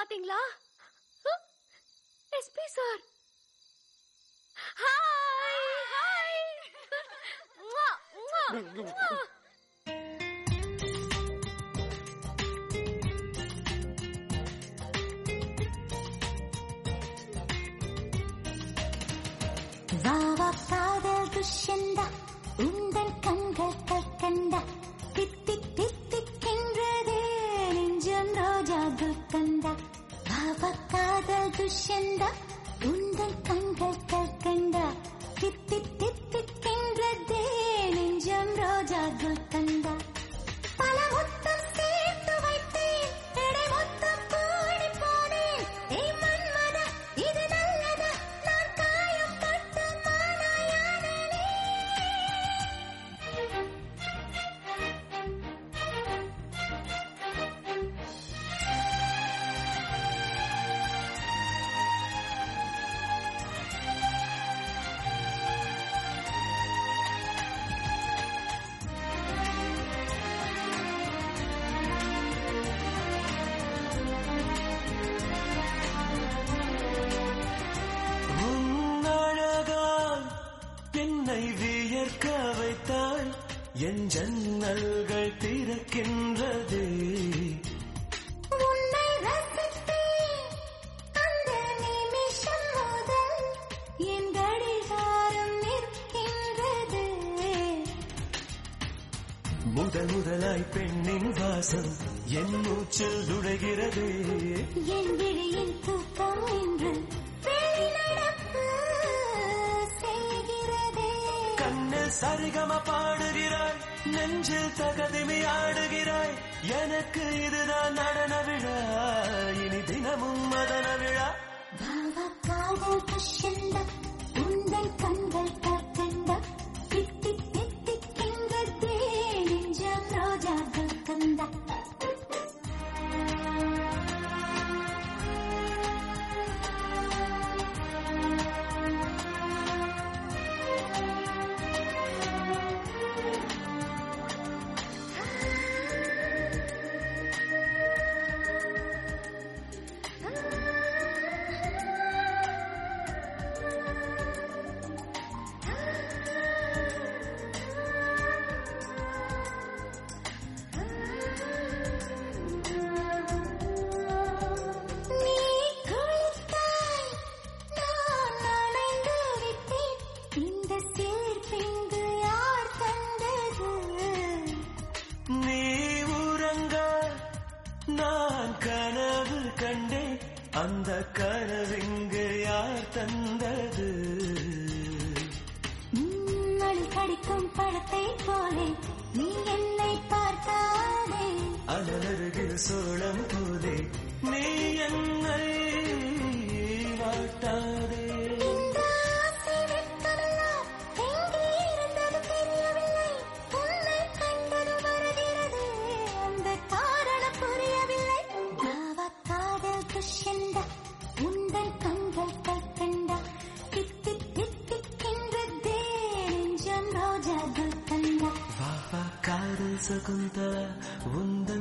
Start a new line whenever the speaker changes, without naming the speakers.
பாத்தீங்களா SP sir hi hi முவா, முவா, முவா.
வாவா காதல் துஷ்யந்தா உந்தன் கண்கள் கற்கண்டா தித்தி தித்திக்கின்றதே நெஞ்சம் ரோஜா குல்கந்தா வாவா காதல் துஷ்யந்தா உந்தன் கண்கள் கற்கண்டா தித்தி தித்திக்கின்றதே நெஞ்சம் ரோஜா குல்கந்தா பல முத்தம் சேர்த்து வைத்தேன் எடை மொத்தம் கூடி போனேன் ஏய் மன்மதா இது நல்லதா நான் காயம் பட்ட மானாயானே
உன் அழகால் என்னை வியர்க்க வைத்தாய் என் ஜன்னல்கள் திறக்கின்றது
உன்னை ரசித்தேன் அந்த நிமிஷம் முதல் என் கடிகாரம் நிற்கின்றது
முதல் முதலாய் பெண்ணின் வாசம் என் மூச்சில் நுழைகிறது
என் விழியின் தூக்கம் என்று வெளிநடப்பு செய்கிறதே
கண்ணில் சரிகம பாடுகிறாய் நெஞ்சில் தகதிமி ஆடுகிறாய் எனக்கு இதுதான் நடன விழா இனி தினமும் மதன விழா
பாவா காதல் துஷ்யந்த உந்தன் கண்கள் கற்கண்ட தித்தி தித்திக்கின்றதே நெஞ்சம் ரோஜா கற்கந்த நீ குளித்தாய் நான் நனைந்து விட்டேன் இந்த சேர்ப்பிங்கு யார் தந்தது
நீ உறங்க நான் கனவு கண்டேன் அந்த கனவிங்கு யார் தந்தது
மணி கடிக்கும் பழத்தை போலே நீ என்னை பார்த்தாதே
அனலருகில் சோளம் போலே நீ என்னை வாட்டாதே
இந்த ஆசை வெட்கமெல்லாம் எங்கே இருந்தது தெரியவில்லை உன்னை கண்டது வருகிறது அந்த காரணம் புரியவில்லை பாவ காதல் துஷ்யந்த உந்தன் கண்கள் கற்கண்டா தித்தி தித்திக்கின்றதே நெஞ்சம் ரோஜா குல்கண்டா
வாவா காதல் சகுந்தலா உந்த